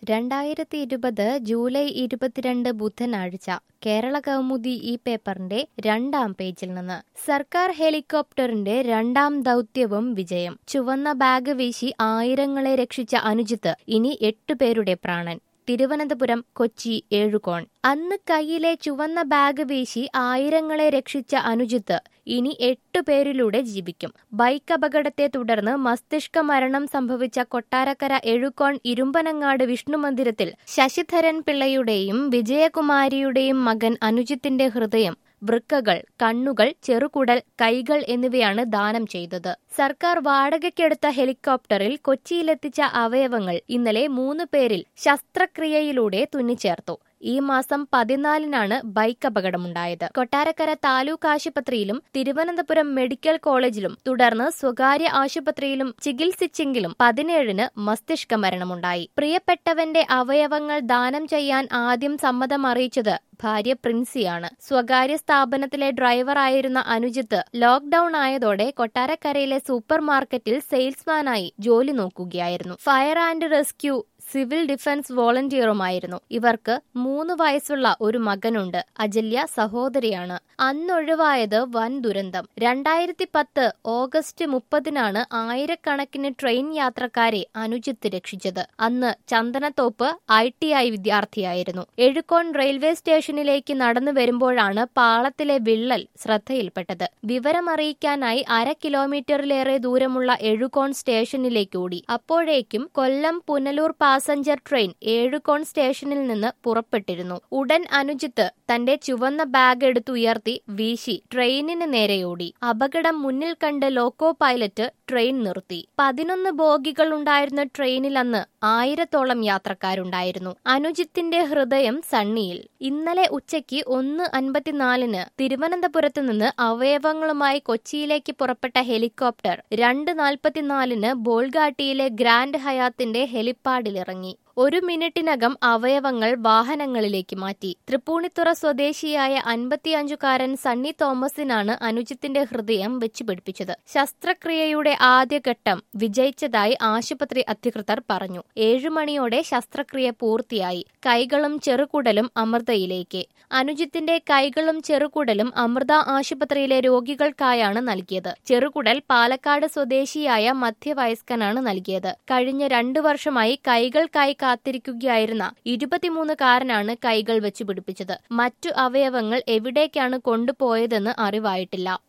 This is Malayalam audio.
രണ്ടായിരത്തി ഇരുപത് ജൂലൈ ഇരുപത്തിരണ്ട് ബുധനാഴ്ച കേരള കൗമുദി ഈ പേപ്പറിന്റെ രണ്ടാം പേജിൽ നിന്ന് സർക്കാർ ഹെലികോപ്റ്ററിന്റെ രണ്ടാം ദൗത്യവും വിജയം ചുവന്ന ബാഗ് വീശി ആയിരങ്ങളെ രക്ഷിച്ച അനുജിത്ത് ഇനി എട്ടുപേരുടെ പ്രാണൻ തിരുവനന്തപുരം കൊച്ചി ഏഴുകോൺ അന്ന് കയ്യിലെ ചുവന്ന ബാഗ് വീശി ആയിരങ്ങളെ രക്ഷിച്ച അനുജിത്ത് ഇനി എട്ടു പേരിലൂടെ ജീവിക്കും ബൈക്ക് അപകടത്തെ തുടർന്ന് മസ്തിഷ്ക മരണം സംഭവിച്ച കൊട്ടാരക്കര എഴുകോൺ ഇരുമ്പനങ്ങാട് വിഷ്ണു മന്ദിരത്തിൽ ശശിധരൻ പിള്ളയുടെയും വിജയകുമാരിയുടെയും മകൻ അനുജിത്തിന്റെ ഹൃദയം വൃക്കകൾ കണ്ണുകൾ ചെറുകുടൽ കൈകൾ എന്നിവയാണ് ദാനം ചെയ്തത് സർക്കാർ വാടകയ്ക്കെടുത്ത ഹെലികോപ്റ്ററിൽ കൊച്ചിയിലെത്തിച്ച അവയവങ്ങൾ ഇന്നലെ മൂന്ന് പേരിൽ ശസ്ത്രക്രിയയിലൂടെ തുന്നിച്ചേർത്തു ഈ മാസം പതിനാലിനാണ് ബൈക്ക് അപകടമുണ്ടായത് കൊട്ടാരക്കര താലൂക്ക് ആശുപത്രിയിലും തിരുവനന്തപുരം മെഡിക്കൽ കോളേജിലും തുടർന്ന് സ്വകാര്യ ആശുപത്രിയിലും ചികിത്സിച്ചെങ്കിലും പതിനേഴിന് മസ്തിഷ്ക മരണമുണ്ടായി പ്രിയപ്പെട്ടവന്റെ അവയവങ്ങൾ ദാനം ചെയ്യാൻ ആദ്യം സമ്മതം അറിയിച്ചത് ഭാര്യ പ്രിൻസിയാണ് സ്വകാര്യ സ്ഥാപനത്തിലെ ഡ്രൈവറായിരുന്ന അനുജിത്ത് ലോക്ഡൌൺ ആയതോടെ കൊട്ടാരക്കരയിലെ സൂപ്പർ മാർക്കറ്റിൽ സെയിൽസ്മാനായി ജോലി നോക്കുകയായിരുന്നു fire and rescue civil defence വോളണ്ടിയറുമായിരുന്നു ഇവർക്ക് മൂന്ന് വയസ്സുള്ള ഒരു മകനുണ്ട് അജല്യ സഹോദരിയാണ് അന്നൊഴിവായത് വൻ ദുരന്തം രണ്ടായിരത്തി പത്ത് ഓഗസ്റ്റ് മുപ്പതിനാണ് ആയിരക്കണക്കിന് ട്രെയിൻ യാത്രക്കാരെ അനുജിത്ത് രക്ഷിച്ചത് അന്ന് ചന്ദനത്തോപ്പ് ഐ ടി ഐ വിദ്യാർത്ഥിയായിരുന്നു എഴുക്കോൺ റെയിൽവേ സ്റ്റേഷനിലേക്ക് നടന്നു വരുമ്പോഴാണ് പാളത്തിലെ വിള്ളൽ ശ്രദ്ധയിൽപ്പെട്ടത് വിവരമറിയിക്കാനായി അര കിലോമീറ്ററിലേറെ ദൂരമുള്ള എഴുകോൺ സ്റ്റേഷനിലേക്ക് ഓടി അപ്പോഴേക്കും കൊല്ലം പുനലൂർ പാസഞ്ചർ ട്രെയിൻ ഏഴുകോൺ സ്റ്റേഷനിൽ നിന്ന് പുറപ്പെട്ടിരുന്നു ഉടൻ അനുജിത്ത് തന്റെ ചുവന്ന ബാഗ് എടുത്തുയർത്തി വീശി ട്രെയിനിന് നേരെയോടി അപകടം മുന്നിൽ കണ്ട് ലോക്കോ പൈലറ്റ് ട്രെയിൻ നിർത്തി പതിനൊന്ന് ബോഗികൾ ഉണ്ടായിരുന്ന ട്രെയിനിൽ അന്ന് ആയിരത്തോളം യാത്രക്കാരുണ്ടായിരുന്നു അനുജിത്തിന്റെ ഹൃദയം സണ്ണിയിൽ ഇന്നലെ ഉച്ചയ്ക്ക് ഒന്ന് അൻപത്തിനാലിന് തിരുവനന്തപുരത്ത് നിന്ന് അവയവങ്ങളുമായി കൊച്ചിയിലേക്ക് പുറപ്പെട്ട ഹെലികോപ്റ്റർ രണ്ട് നാൽപ്പത്തിനാലിന് ബോൾഗാട്ടിയിലെ ഗ്രാൻഡ് ഹയാത്തിന്റെ ഹെലിപ്പാഡിലിറങ്ങി ഒരു മിനിറ്റിനകം അവയവങ്ങൾ വാഹനങ്ങളിലേക്ക് മാറ്റി തൃപ്പൂണിത്തുറ സ്വദേശിയായ അൻപത്തിയഞ്ചുകാരൻ സണ്ണി തോമസിനാണ് അനുജിത്തിന്റെ ഹൃദയം വെച്ചുപിടിപ്പിച്ചത് ശസ്ത്രക്രിയയുടെ ആദ്യഘട്ടം വിജയിച്ചതായി ആശുപത്രി അധികൃതർ പറഞ്ഞു ഏഴുമണിയോടെ ശസ്ത്രക്രിയ പൂർത്തിയായി കൈകളും ചെറുകുടലും അമൃതയിലേക്ക് അനുജിത്തിന്റെ കൈകളും ചെറുകുടലും അമൃത ആശുപത്രിയിലെ രോഗികൾക്കായാണ് നൽകിയത് ചെറുകുടൽ പാലക്കാട് സ്വദേശിയായ മധ്യവയസ്കനാണ് നൽകിയത് കഴിഞ്ഞ രണ്ടു വർഷമായി കൈകൾക്കായി കാത്തിരിക്കുകയായിരുന്ന ഇരുപത്തിമൂന്നുകാരനാണ് കൈകൾ വെച്ച് പിടിപ്പിച്ചത് മറ്റു അവയവങ്ങൾ എവിടേക്കാണ് കൊണ്ടുപോയതെന്ന് അറിവായിട്ടില്ല